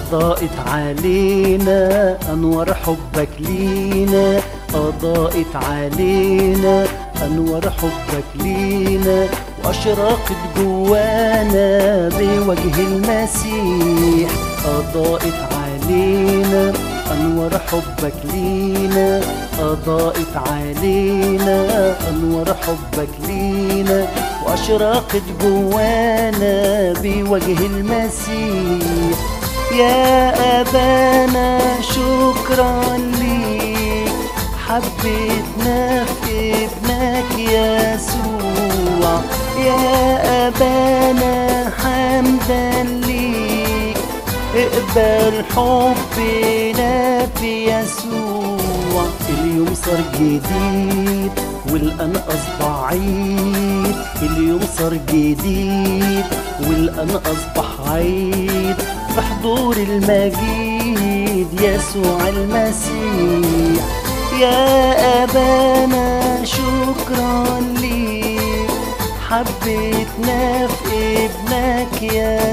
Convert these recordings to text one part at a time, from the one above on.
أضاءت علينا أنوار حبك لينا أضاءت علينا أنوار حبك لينا وأشرقت جوانا بوجه المسيح أضاءت علينا أنوار حبك لينا أضاءت علينا أنوار حبك لينا وأشرقت جوانا بوجه المسيح يا أبانا شكرا ليك حبيتنا في ابنك يسوع يا أبانا حمدا ليك اقبل حبنا في يسوع اليوم صار جديد والآن أصبح عيد اليوم صار جديد والآن أصبح عيد في حضور المجيد يسوع المسيح يا أبانا شكرا ليك حبيتنا في ابنك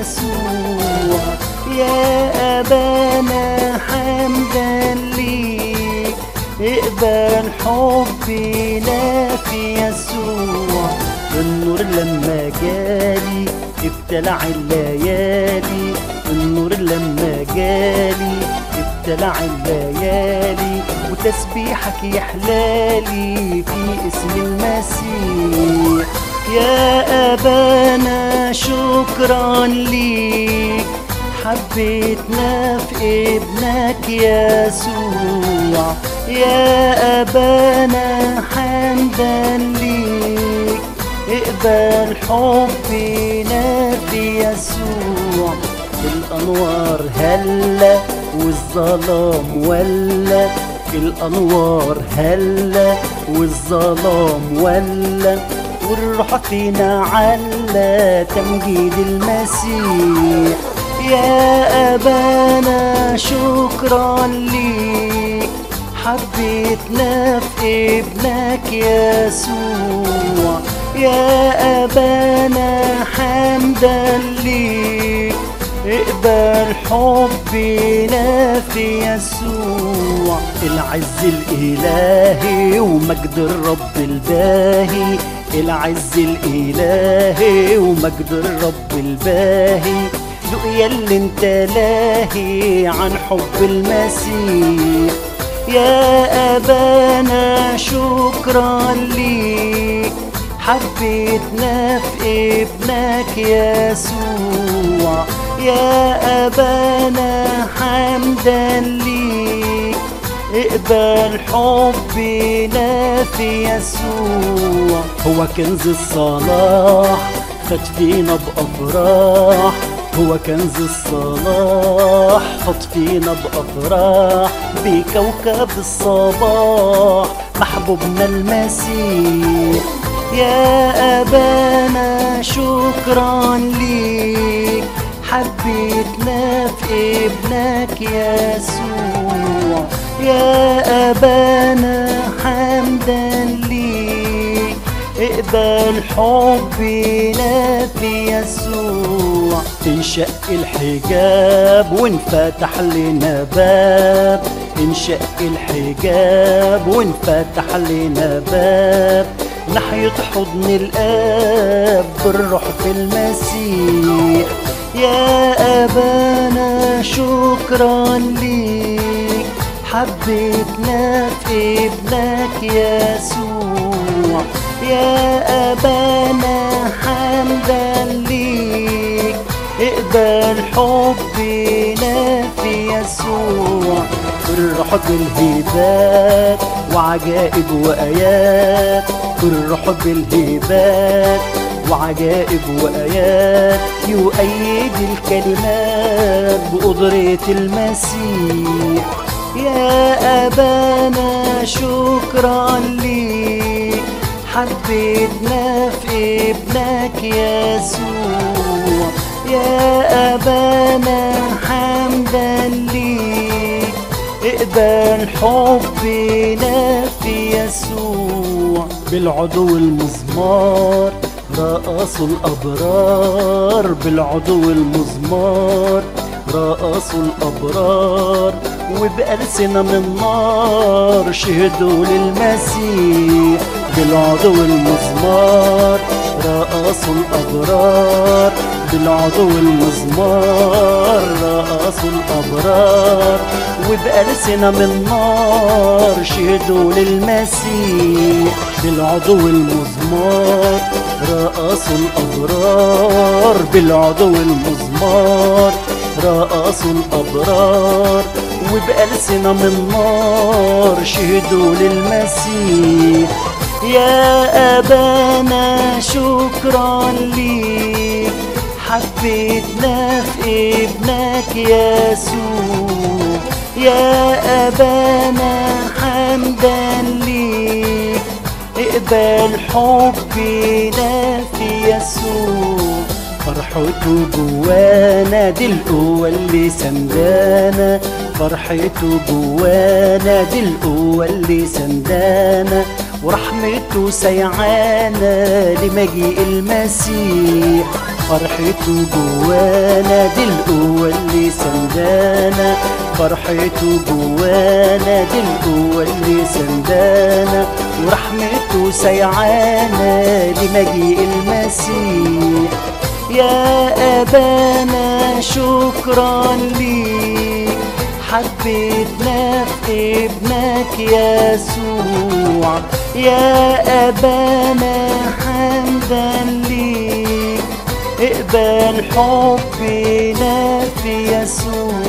يسوع يا أبانا حمدا ليك اقبل حبنا في يسوع النور لما جالي ابتلع الليالي النور لما جالي ابتلع الليالي وتسبيحك يحلالي في اسم المسيح يا أبانا شكرا ليك حبيتنا في ابنك يسوع يا أبانا حمدا ليك اقبل حبنا في يسوع الأنوار هلا والظلام ولا الأنوار هلا والظلام ولا والروح فينا على تمجيد المسيح يا أبانا شكرا ليك حبيتنا في ابنك يسوع يا أبانا حمدا ليك اقبل حبنا في يسوع العز الإلهي ومجد الرب الباهي العز الإلهي ومجد الرب الباهي لقيا اللي انت لاهي عن حب المسيح يا أبانا شكرا ليك حبيتنا في ابنك يسوع يا أبانا حمدا ليك اقبل حبنا في يسوع هو كنز الصلاح فات فينا بأفراح هو كنز الصلاح حط فينا بأفراح بكوكب الصباح محبوبنا المسيح يا أبانا شكرا ليك حبيتنا في ابنك يسوع يا أبانا حمدا ليك اقبل حبنا في يسوع انشق الحجاب وانفتح لنا باب انشق الحجاب وانفتح لنا باب ناحية حضن الآب بالروح في المسيح يا أبانا شكرا ليك حبيتنا في ابنك يسوع يا أبانا حمدا ليك اقبل حبنا في يسوع الروح بالهبات وعجائب وآيات الروح بالهبات وعجائب وآيات يؤيد الكلمات بقدرة المسيح يا أبانا شكرا ليك حبيتنا في ابنك يسوع يا أبانا حمدا ليك اقبل حبنا في يسوع بالعدو المزمار رقصوا الأبرار بالعدو المزمار رقصوا الأبرار وبألسنة من نار شهدوا للمسيح بالعضو المزمار رقصوا الأبرار بالعضو المزمار رقصوا الأبرار وبألسنة من نار شهدوا للمسيح بالعضو المزمار رقصوا الأبرار بالعضو المزمار رقصوا الأبرار وبألسنة من نار شهدوا للمسيح يا أبانا شكرا ليك حبيتنا في ابنك يسوع يا أبانا حمدا ليك اقبل حبنا في يسوع فرحته جوانا دي القوة اللي سندانا فرحته جوانا دي القوة اللي سندانا ورحمته سيعانا لمجيء المسيح فرحته جوانا دي القوة اللي سندانا فرحته جوانا دي القوة اللي سندانا ورحمته سيعانا لمجيء المسيح يا أبانا شكرا ليك حبيتنا في ابنك يسوع يا أبانا حمدا ليك اقبل حبنا في يسوع